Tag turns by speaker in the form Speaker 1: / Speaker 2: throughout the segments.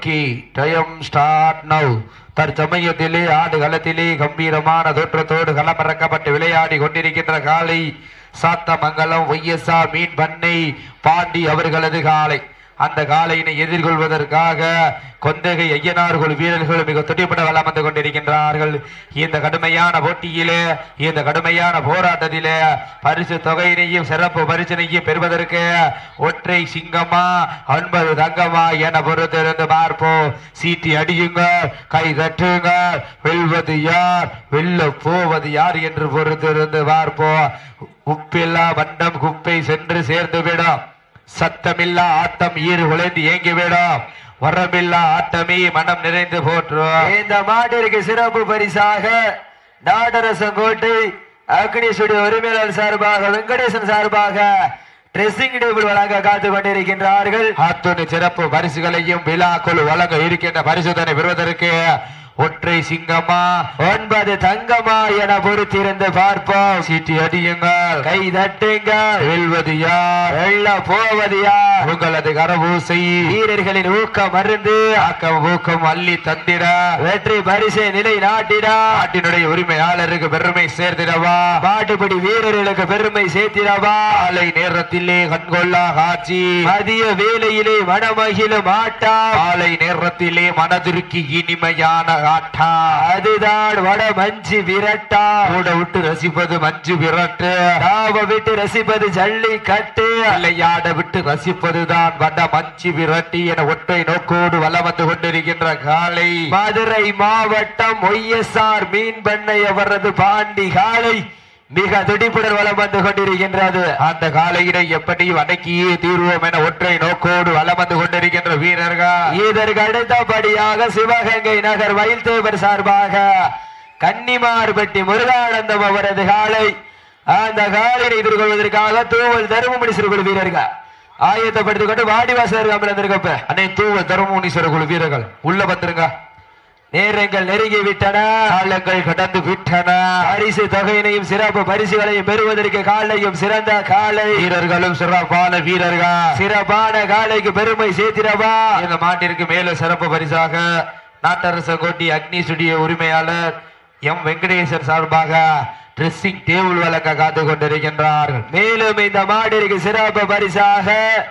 Speaker 1: okay time start now தற்சமயத்திலே ஆடு களத்திலே கம்பீரமான தோற்றத்தோடு களமிறக்கப்பட்டு விளையாடி கொண்டிருக்கின்ற காலை சாத்தமங்கலம் ஒய்எஸ்ஆ மீன் பண்ணை பாண்டி அவர்களது காலை அந்த காலையினை எதிர்கொள்வதற்காக கொந்தகை ஐயனார் குழு வீரர்கள் மிக துடிப்பட வளம் வந்து கொண்டிருக்கின்றார்கள் இந்த கடுமையான போட்டியிலே இந்த கடுமையான போராட்டத்திலே பரிசு தொகையினையும் சிறப்பு பரிசினையும் பெறுவதற்கு ஒற்றை சிங்கமா ஒன்பது தங்கமா என பொறுத்திருந்து பார்ப்போம் சீட்டி அடியுங்க கை தட்டுங்க வெல்வது யார் வெல்ல போவது யார் என்று பொறுத்திருந்து பார்ப்போம் உப்பில்லா வண்டம் குப்பை சென்று சேர்ந்து விடும் சத்தமில்லா ஆட்டம் ஈறு குலைந்து ஏங்கிவிடும் வரமில்லா ஆட்டமே மனம் நிறைந்து போற்றும்
Speaker 2: இந்த மாட்டிற்கு சிறப்பு பரிசாக நாடரசங்கோட்டை அக்னிசுடைய உரிமையாளர் சார்பாக வெங்கடேசன் சார்பாக ட்ரெஸ்ஸிங் டேபிள் வழங்க காத்து கொண்டிருக்கின்றார்கள்
Speaker 1: அத்துணை சிறப்பு பரிசுகளையும் விழாக்குள் வழங்க இருக்கின்ற பரிசுதனை பெறுவதற்கு ஒற்றை சிங்கமா
Speaker 2: ஒன்பது தங்கமா என பொறுத்திருந்து பார்ப்போம்
Speaker 1: சீட்டி அடியுங்கள்
Speaker 2: கை தட்டுங்கள்
Speaker 1: வெல்வது யார்
Speaker 2: வெள்ள போவது யார்
Speaker 1: உங்களது கரபூசை
Speaker 2: வீரர்களின் ஊக்கம் மருந்து
Speaker 1: ஆக்கம் ஊக்கம் அள்ளி தந்திட
Speaker 2: வெற்றி பரிசை நிலை நாட்டிடா
Speaker 1: நாட்டினுடைய உரிமையாளருக்கு பெருமை சேர்த்திடவா
Speaker 2: மாட்டுப்படி வீரர்களுக்கு பெருமை சேர்த்திடவா
Speaker 1: காலை நேரத்திலே கண்கொள்ளா காட்சி
Speaker 2: மதிய வேலையிலே மனமகிழும் ஆட்டா
Speaker 1: காலை நேரத்திலே மனதிற்கு இனிமையான ஆட்டா
Speaker 2: அதுதான் வட மஞ்சு விரட்டா
Speaker 1: கூட விட்டு ரசிப்பது மஞ்சு விரட்டு
Speaker 2: நாம விட்டு ரசிப்பது ஜல்லி கட்டு
Speaker 1: விளையாட விட்டு ரசிப்பதுதான் வட மஞ்சு விரட்டி என ஒற்றை நோக்கோடு வலம் வந்து கொண்டிருக்கின்ற காலை
Speaker 2: மதுரை மாவட்டம் ஒய்எஸ்ஆர் மீன் பண்ணை அவரது பாண்டி காலை மிக துடிப்புடன் வலம் வந்து கொண்டிருக்கின்றது
Speaker 1: அந்த காலையினை எப்படி அடக்கியே தீர்வோம் என ஒற்றை நோக்கோடு வலம் வந்து கொண்டிருக்கின்ற வீரர்கள்
Speaker 2: இதற்கு அடுத்தபடியாக சிவகங்கை நகர் வயல்தேவர் சார்பாக கன்னிமார்பட்டி முருகானந்தம் அவரது காலை அந்த காலையை எதிர்கொள்வதற்காக தூவல் தருமபுரி சிறுகுழு வீரர்கள் ஆயத்தப்படுத்திக் கொண்டு வாடிவாசல் அமர்ந்திருக்கப்ப
Speaker 1: அன்னை தூவ தருமபுணீஸ்வரர் குழு வீரர்கள் உள்ள வந்துருங்க
Speaker 2: நேரங்கள் நெருங்கி விட்டன
Speaker 1: காலங்கள் கடந்து விட்டன
Speaker 2: பரிசு தொகையினையும் சிறப்பு பரிசுகளையும் பெறுவதற்கு காலையும் சிறந்த காலை
Speaker 1: வீரர்களும் சிறப்பான வீரர்கள்
Speaker 2: சிறப்பான காலைக்கு பெருமை சேர்த்திடவா
Speaker 1: இந்த மாட்டிற்கு மேலும் சிறப்பு பரிசாக நாட்டரச கோட்டி அக்னி ஸ்டுடியோ உரிமையாளர் எம் வெங்கடேசர் சார்பாக ட்ரெஸ்ஸிங் டேபிள் வழங்க காத்து கொண்டிருக்கின்றார்கள்
Speaker 2: மேலும் இந்த மாடிற்கு சிறப்பு பரிசாக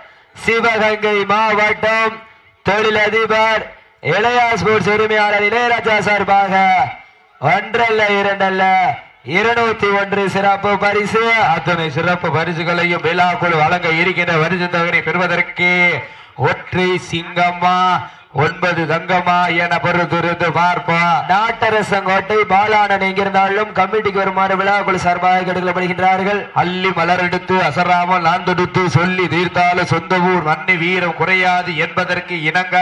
Speaker 2: சிவகங்கை மாவட்டம் தொழிலதிபர் இளையா ஸ்போர்ட்ஸ் உரிமையாளர் இளையராஜா சார்பாக ஒன்றல்ல இரண்டல்ல இருநூத்தி ஒன்று சிறப்பு பரிசு
Speaker 1: அத்தனை சிறப்பு பரிசுகளையும் விழாக்குழு வழங்க இருக்கின்ற பரிசு தொகையை பெறுவதற்கு ஒற்றை சிங்கம்மா ஒன்பது தங்கமா என பொறுத்திருந்து பார்ப்போம்
Speaker 2: நாட்டரசங்கோட்டை பாலானன் எங்கிருந்தாலும் கமிட்டிக்கு வருமாறு விழாக்குழு சார்பாக கெடுக்கப்படுகின்றார்கள்
Speaker 1: அள்ளி மலரெடுத்து அசராமல் நான் தொடுத்து சொல்லி தீர்த்தாலும் சொந்த ஊர் மண்ணி வீரம் குறையாது என்பதற்கு இணங்க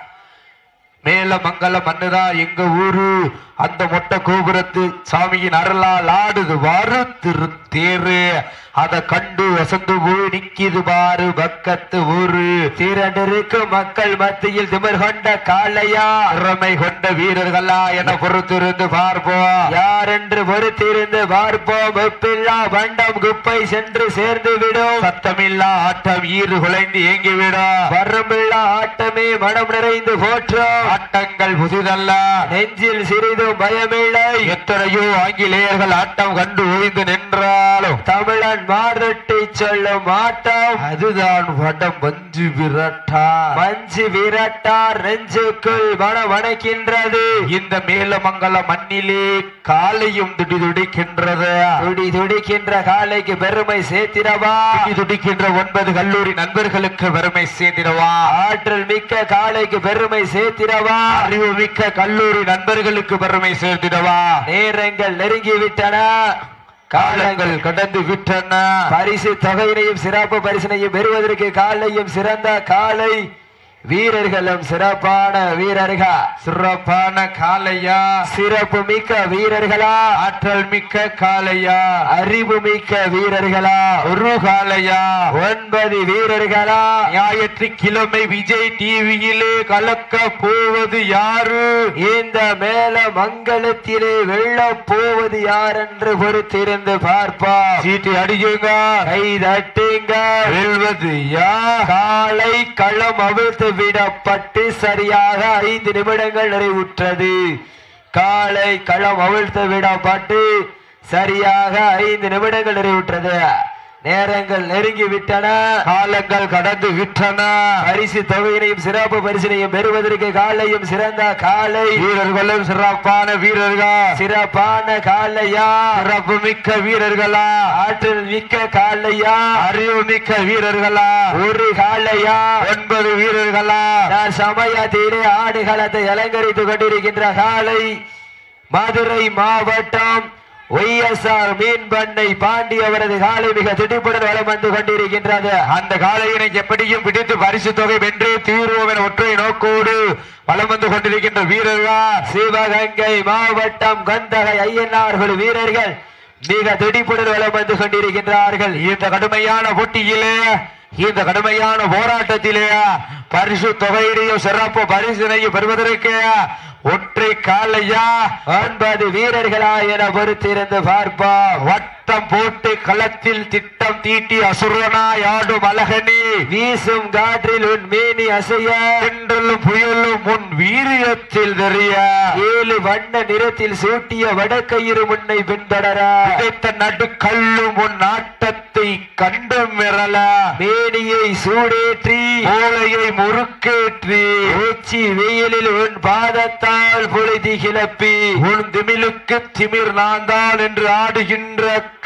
Speaker 1: மேல மங்கல மண்ணுதா எங்க ஊரு அந்த மொட்டை கோபுரத்து சாமியின் அருளால் ஆடுது வாரு திரு தேரு அத கண்டு வசந்து போய் நிக்கிது பாரு பக்கத்து ஊரு
Speaker 2: திரண்டிருக்கும் மக்கள் மத்தியில் திமிர் கொண்ட காளையா
Speaker 1: திறமை கொண்ட வீரர்களா என பொறுத்திருந்து பார்ப்போம்
Speaker 2: யார் என்று பொறுத்திருந்து பார்ப்போம் வெப்பில்லா வண்டம் குப்பை சென்று சேர்ந்து விடும்
Speaker 1: சத்தமில்லா ஆட்டம் ஈறு குலைந்து ஏங்கிவிடும்
Speaker 2: வரம்பில்லா ஆட்டமே மனம் நிறைந்து போற்றும்
Speaker 1: ஆட்டங்கள் புதிதல்ல
Speaker 2: நெஞ்சில் சிறிதும் பயமில்லை
Speaker 1: எத்தனையோ ஆங்கிலேயர்கள் ஆட்டம் கண்டு ஓய்ந்து நின்றாலும்
Speaker 2: தமிழன் மாறுட்டி சொல்லும் ஆட்டம்
Speaker 1: அதுதான் வடம் மஞ்சு விரட்டா
Speaker 2: மஞ்சு விரட்டார் நெஞ்சுக்குள் மனம் வணக்கின்றது
Speaker 1: இந்த மேலமங்கல மண்ணிலே காலையும் துடி துடிக்கின்றது
Speaker 2: துடி துடிக்கின்ற காலைக்கு பெருமை சேர்த்திடவா
Speaker 1: துடி துடிக்கின்ற ஒன்பது கல்லூரி நண்பர்களுக்கு பெருமை சேர்த்திடவா
Speaker 2: ஆற்றல் மிக்க காலைக்கு பெருமை சேர்த்திடவா
Speaker 1: அறிவு மிக்க கல்லூரி நண்பர்களுக்கு பெருமை சேர்த்திடவா
Speaker 2: நேரங்கள் நெருங்கி விட்டன
Speaker 1: காலங்கள் கடந்து விட்டன
Speaker 2: பரிசு தொகையினையும் சிறப்பு பரிசினையும் பெறுவதற்கு காலையும் சிறந்த காலை வீரர்களும் சிறப்பான வீரர்கள்
Speaker 1: சிறப்பான காலையா
Speaker 2: சிறப்பு மிக்க வீரர்களா
Speaker 1: ஆற்றல் மிக்க காலையா
Speaker 2: அறிவு மிக்க வீரர்களா
Speaker 1: ஒரு காலையா
Speaker 2: ஒன்பது வீரர்களா
Speaker 1: ஞாயிற்றுக்கிழமை விஜய் டிவியிலே கலக்க போவது யாரு
Speaker 2: இந்த மேல மங்களத்திலே வெள்ள போவது யார் என்று பொறுத்திருந்து பார்ப்பா
Speaker 1: சீட்டு அடிக்குங்க
Speaker 2: கை தட்டுங்க
Speaker 1: வெல்வது யா
Speaker 2: காலை களம் அவிழ்த்து விடப்பட்டு சரியாக ஐந்து நிமிடங்கள் நிறைவுற்றது காலை களம் அவிழ்த்து விடப்பட்டு சரியாக ஐந்து நிமிடங்கள் நிறைவுற்றது நேரங்கள் நெருங்கி விட்டன
Speaker 1: காலங்கள் கடந்து விட்டன
Speaker 2: பரிசு தொகையினையும் சிறப்பு பரிசினையும் பெறுவதற்கு காலையும் சிறந்த காலை
Speaker 1: வீரர்களும் சிறப்பான வீரர்கள்
Speaker 2: சிறப்பான காலையா
Speaker 1: சிறப்பு மிக்க வீரர்களா
Speaker 2: ஆற்றல் மிக்க காலையா
Speaker 1: அறிவு மிக்க வீரர்களா
Speaker 2: ஒரு காலையா
Speaker 1: ஒன்பது வீரர்களா
Speaker 2: நான் சமயத்திலே ஆடுகளத்தை அலங்கரித்துக் கொண்டிருக்கின்ற காலை மதுரை மாவட்டம் ஒய்எஸ்ஆர் மீன்பண்ணை பாண்டி அவரது காலை மிக திடுப்புடன் வலம் வந்து கொண்டிருக்கின்றது
Speaker 1: அந்த காலையினை எப்படியும் பிடித்து பரிசு தொகை வென்று தீர்வோம் என ஒற்றை நோக்கோடு வலம் வந்து கொண்டிருக்கின்ற வீரர்கள்
Speaker 2: சிவகங்கை மாவட்டம் கந்தகை ஐயனார்கள் வீரர்கள் மிக துடிப்புடன் வலம் வந்து கொண்டிருக்கின்றார்கள்
Speaker 1: இந்த கடுமையான போட்டியிலே இந்த கடுமையான போராட்டத்திலே பரிசு தொகையினையும் சிறப்பு பரிசினையும் பெறுவதற்கு ஒற்றை காலையா
Speaker 2: ஒன்பது வீரர்களா என பொறுத்திருந்து பார்ப்போம்
Speaker 1: வட்டம் போட்டு களத்தில் திட்டம் தீட்டி அசுரனாய் ஆடும் அழகனே
Speaker 2: வீசும் காற்றில் உன் மேனி அசைய
Speaker 1: தென்றலும் புயலும் முன் வீரியத்தில் தெரிய
Speaker 2: ஏழு வண்ண நிறத்தில் சூட்டிய வடக்கயிறு முன்னை பின்தொடர
Speaker 1: கிடைத்த நடுக்கல்லும் உன் நாட்டத்தை கண்டு மிரள
Speaker 2: மேனியை சூடேற்றி
Speaker 1: மூளையை முறுக்கேற்றி
Speaker 2: உச்சி வெயிலில் உன் பாதத்தால் பொழுதி கிளப்பி
Speaker 1: உன் திமிலுக்கு திமிர் நான்தான் என்று ஆடுகின்ற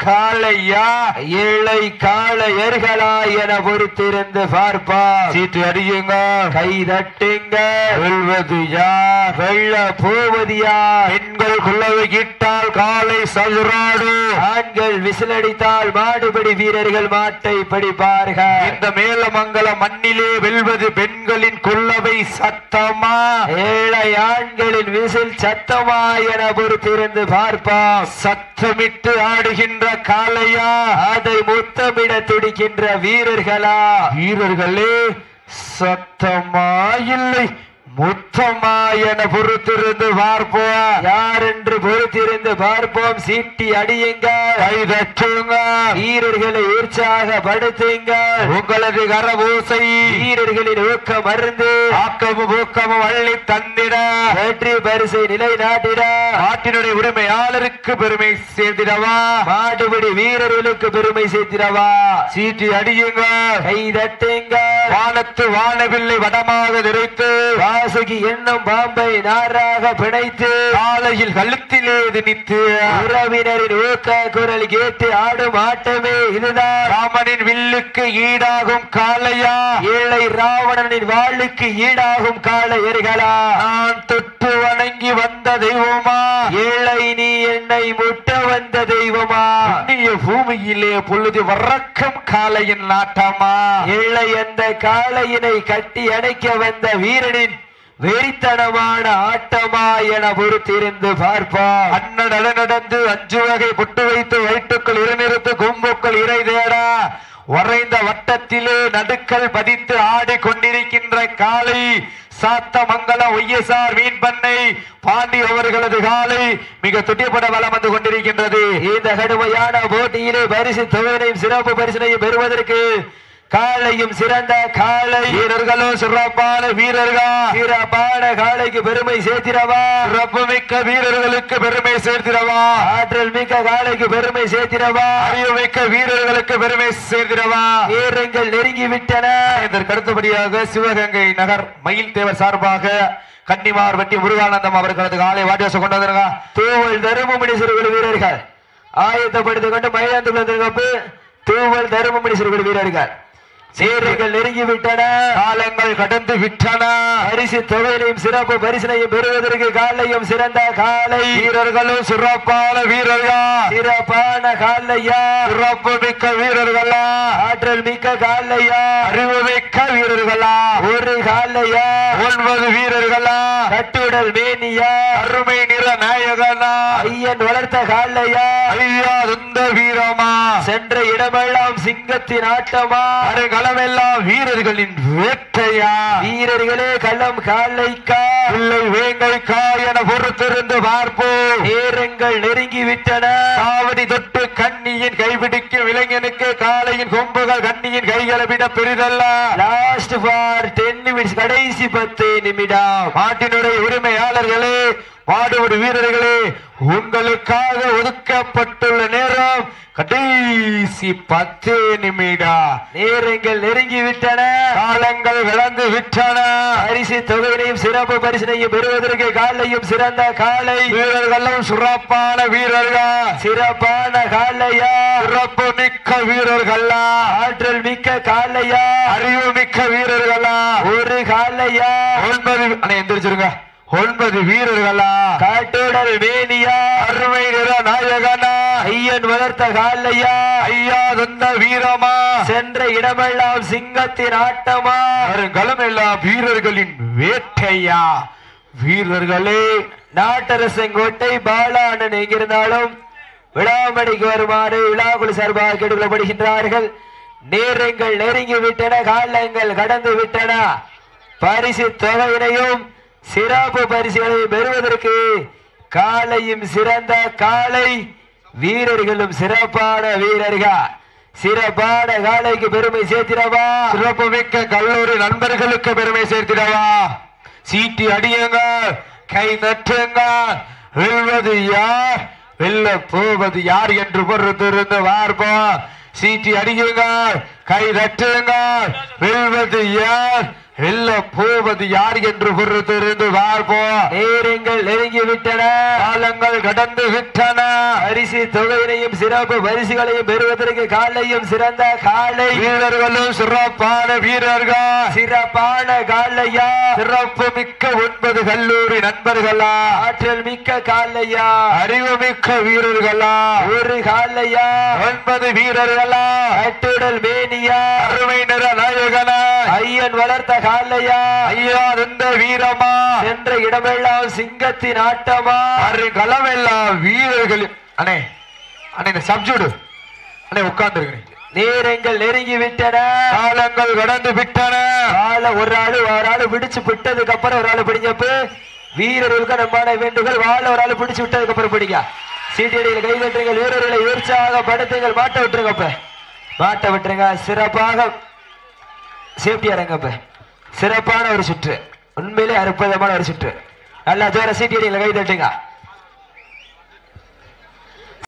Speaker 1: காளையா
Speaker 2: ஏழை கால எர்களா என பொறுத்திருந்து பார்ப்பா
Speaker 1: சீட்டு அடியுங்க
Speaker 2: கை தட்டுங்க
Speaker 1: வெல்வது யார்
Speaker 2: வெள்ள போவது யார்
Speaker 1: பெண்கள் குள்ளவை கிட்டால் காலை சதுராடு
Speaker 2: ஆண்கள் விசிலடித்தால் மாடுபடி வீரர்கள் மாட்டை படிப்பார்கள்
Speaker 1: இந்த மேலமங்கல மண்ணிலே வெல்வது பெண்களின் குள்ளவை சத்தமா
Speaker 2: ஏழை ஆண்களின் விசில் சத்தமா என பொறுத்திருந்து பார்ப்போம்
Speaker 1: சத்தமிட்டு ஆடுகின்ற காளையா
Speaker 2: அதை முத்தமிட துடிக்கின்ற வீரர்களா
Speaker 1: வீரர்களே சத்தமா இல்லை முத்தமா என பொறுத்திருந்து பார்ப்போம்
Speaker 2: யார் என்று பொறுத்திருந்து பார்ப்போம் சீட்டி அடியுங்க
Speaker 1: கைதட்டுங்க
Speaker 2: வீரர்களை உற்சாகப்படுத்துங்க
Speaker 1: உங்களது கரபூசை
Speaker 2: வீரர்களின் ஊக்கம் மருந்து
Speaker 1: ஆக்கமும் ஊக்கமும் அள்ளி தந்திட
Speaker 2: வெற்றி பரிசை நிலைநாட்டிட
Speaker 1: நாட்டினுடைய உரிமையாளருக்கு பெருமை சேர்ந்திடவா
Speaker 2: மாடுபிடி வீரர்களுக்கு பெருமை சேர்த்திடவா
Speaker 1: சீட்டி அடியுங்க
Speaker 2: கை தட்டுங்க
Speaker 1: வானத்து வானவில்லை வடமாக நிறைத்து
Speaker 2: வாசுகி என்னும் பாம்பை நாராக பிணைத்து
Speaker 1: காலையில் கழுத்திலே திணித்து
Speaker 2: உறவினரின் ஊக்க குரல் கேட்டு ஆடும் ஆட்டமே இதுதான்
Speaker 1: ராமனின் வில்லுக்கு ஈடாகும் காளையா
Speaker 2: ஏழை ராவணனின் வாளுக்கு ஈடாகும் கால எரிகளா
Speaker 1: நான் தொட்டு வணங்கி வந்த தெய்வமா
Speaker 2: ஏழை நீ என்னை முட்ட வந்த தெய்வமா
Speaker 1: புண்ணிய பூமியிலே பொழுது வரக்கம் காளையின் நாட்டமா
Speaker 2: ஏழை அந்த காளையினை கட்டி அணைக்க வந்த வீரனின் வெறித்தனமான ஆட்டமா என பொறுத்திருந்து பார்ப்போம்
Speaker 1: அண்ணன் நடந்து அஞ்சு வகை பொட்டு வைத்து வயிற்றுக்குள் இருநிறுத்து கும்புக்குள் இறை தேடா வரைந்த வட்டத்திலே நடுக்கல் பதித்து ஆடி கொண்டிருக்கின்ற காலை சாத்தமங்கலம் ஒய்எஸ்ஆர் மீன் பண்ணை பாண்டி அவர்களது காலை மிக துட்டிப்பட வலம் வந்து கொண்டிருக்கின்றது
Speaker 2: இந்த கடுமையான போட்டியிலே பரிசு தொகையினையும் சிறப்பு பரிசினையும் பெறுவதற்கு காலையும் சிறந்த காலை
Speaker 1: வீரர்களும் சிறப்பான வீரர்கள்
Speaker 2: சிறப்பான காலைக்கு பெருமை சேர்த்திடவா
Speaker 1: சிறப்பு மிக்க வீரர்களுக்கு பெருமை சேர்த்திடவா
Speaker 2: ஆற்றல் மிக்க காலைக்கு பெருமை சேர்த்திடவா
Speaker 1: அறிவு மிக்க வீரர்களுக்கு பெருமை சேர்த்திடவா
Speaker 2: வீரங்கள் நெருங்கி விட்டன
Speaker 1: இதற்கு அடுத்தபடியாக சிவகங்கை நகர் மயில் தேவர் சார்பாக கன்னிமார் வெட்டி முருகானந்தம் அவர்களது காலை வாட்டியாசம் கொண்டு வந்திருக்கா
Speaker 2: தூவல் தருமபுரி சிறுகுழு வீரர்கள் ஆயத்தப்படுத்திக் கொண்டு மயிலாந்துக்குள்ள கப்பு தூவல் தருமபுரி சிறுகுழு வீரர்கள் வீரர்கள் நெருங்கி விட்டன
Speaker 1: காலங்கள் கடந்து விட்டன
Speaker 2: பரிசு தொகையினையும் சிறப்பு பரிசினையும் பெறுவதற்கு காலையும் சிறந்த காலை
Speaker 1: வீரர்களும் சிறப்பான வீரர்கள்
Speaker 2: சிறப்பான காலையா
Speaker 1: சிறப்பு மிக்க வீரர்களா
Speaker 2: ஆற்றல் மிக்க காலையா
Speaker 1: அறிவு மிக்க வீரர்களா
Speaker 2: ஒரு காலையா
Speaker 1: ஒன்பது வீரர்களா
Speaker 2: கட்டுடல் மேனியா
Speaker 1: அருமை நிற நாயகனா
Speaker 2: ஐயன் வளர்த்த காலையா
Speaker 1: ஐயா இந்த வீரமா
Speaker 2: சென்ற இடமெல்லாம் சிங்கத்தின் ஆட்டமா
Speaker 1: அருங்க களமெல்லாம் வீரர்களின் வேட்டையா
Speaker 2: வீரர்களே களம் காலைக்கா
Speaker 1: இல்லை வேங்கைக்கா என பொறுத்திருந்து பார்ப்போம்
Speaker 2: நேரங்கள் நெருங்கி விட்டன
Speaker 1: காவடி தொட்டு கண்ணியின் கைபிடிக்கும் இளைஞனுக்கு காளையின் கொம்புகள் கண்ணியின் கைகளை விட பெரிதல்ல
Speaker 2: லாஸ்ட் ஃபார் டென் நிமிட்ஸ் கடைசி பத்து நிமிடம்
Speaker 1: நாட்டினுடைய உரிமையாளர்களே மாடுபடி வீரர்களே உங்களுக்காக ஒதுக்கப்பட்டுள்ள நேரம் கடைசி பத்து நிமிடம்
Speaker 2: நேரங்கள் நெருங்கி விட்டன
Speaker 1: காலங்கள் விளந்து விட்டன
Speaker 2: பரிசு தொகையினையும் சிறப்பு பரிசினையும் பெறுவதற்கு காலையும் சிறந்த காலை
Speaker 1: வீரர்களும் சிறப்பான வீரர்கள்
Speaker 2: சிறப்பான காலையா
Speaker 1: சிறப்பு மிக்க வீரர்களா
Speaker 2: ஆற்றல் மிக்க காலையா
Speaker 1: அறிவு மிக்க வீரர்களா
Speaker 2: ஒரு காலையா
Speaker 1: ஒன்பது அண்ணா எந்திரிச்சிருங்க ஒன்பது வீரர்களா
Speaker 2: காட்டுடல் வேணியா
Speaker 1: அருமை நிற நாயகனா
Speaker 2: ஐயன் வளர்த்த காலையா
Speaker 1: ஐயா தந்த வீரமா
Speaker 2: சென்ற இடமெல்லாம் சிங்கத்தின் ஆட்டமா
Speaker 1: வருங்களும் எல்லா வீரர்களின் வேட்டையா வீரர்களே
Speaker 2: நாட்டரசங்கோட்டை பாலானன் எங்கிருந்தாலும் விழாமணிக்கு வருமாறு விழாக்குழு சார்பாக கேட்டுக்கொள்ளப்படுகின்றார்கள் நேரங்கள் நெருங்கி விட்டன காலங்கள் கடந்து விட்டன பரிசு தொகையினையும் சிறப்பு பரிசுகளை பெறுவதற்கு காலையும் சிறந்த காலை வீரர்களும் சிறப்பான வீரர்கள் சிறப்பான காலைக்கு பெருமை சேர்த்திடவா
Speaker 1: சிறப்பு மிக்க கல்லூரி நண்பர்களுக்கு பெருமை சேர்த்திடவா சீட்டி அடியுங்க கை நட்டுங்க வெல்வது யார் வெல்ல போவது யார் என்று பொறுத்திருந்து பார்ப்போம் சீட்டி அடியுங்க கை தட்டுங்க வெல்வது யார் வெல்ல போவது யார் என்று பொறுத்திருந்து பார்ப்போம்
Speaker 2: நேரங்கள் நெருங்கி விட்டன
Speaker 1: காலங்கள் கடந்து விட்டன
Speaker 2: பரிசு தொகையினையும் சிறப்பு பரிசுகளையும் பெறுவதற்கு காலையும் சிறந்த காலை
Speaker 1: வீரர்களும் சிறப்பான வீரர்கள்
Speaker 2: சிறப்பான காலையா
Speaker 1: சிறப்பு மிக்க ஒன்பது கல்லூரி நண்பர்களா
Speaker 2: ஆற்றல் மிக்க காலையா
Speaker 1: அறிவு மிக்க வீரர்களா
Speaker 2: ஒரு காலையா
Speaker 1: ஒன்பது வீரர்களா
Speaker 2: கட்டுடல் மேனியா
Speaker 1: அருமை நிற நாயகனா
Speaker 2: ஐயன் வளர்த்த காலையா
Speaker 1: ஐயா இருந்த வீரமா
Speaker 2: சென்ற இடமெல்லாம் சிங்கத்தின் ஆட்டமா
Speaker 1: அரு களமெல்லாம் வீரர்கள் அண்ணே அண்ணே இந்த சப்ஜூடு அண்ணே உட்கார்ந்து
Speaker 2: நேரங்கள் நெருங்கி விட்டன
Speaker 1: காலங்கள் கடந்து விட்டன
Speaker 2: ஆள ஒரு ஆளு ஒரு ஆளு பிடிச்சு விட்டதுக்கு அப்புறம் ஒரு ஆளு பிடிங்கப்ப வீரர்களுக்கு நம்மான வேண்டுகள் வாழ ஒரு ஆளு பிடிச்சு விட்டதுக்கு அப்புறம் பிடிங்க சீட்டியடியில் கை தட்டுங்கள் வீரர்களை உற்சாகப்படுத்துங்கள் மாட்ட விட்டுருங்கப்ப மாட்ட விட்டுருங்க சிறப்பாக சேஃப்டி இறங்கப்ப சிறப்பான ஒரு சுற்று உண்மையிலே அற்புதமான ஒரு சுற்று நல்லா ஜோர சீட்டியடியில் கை தட்டுங்க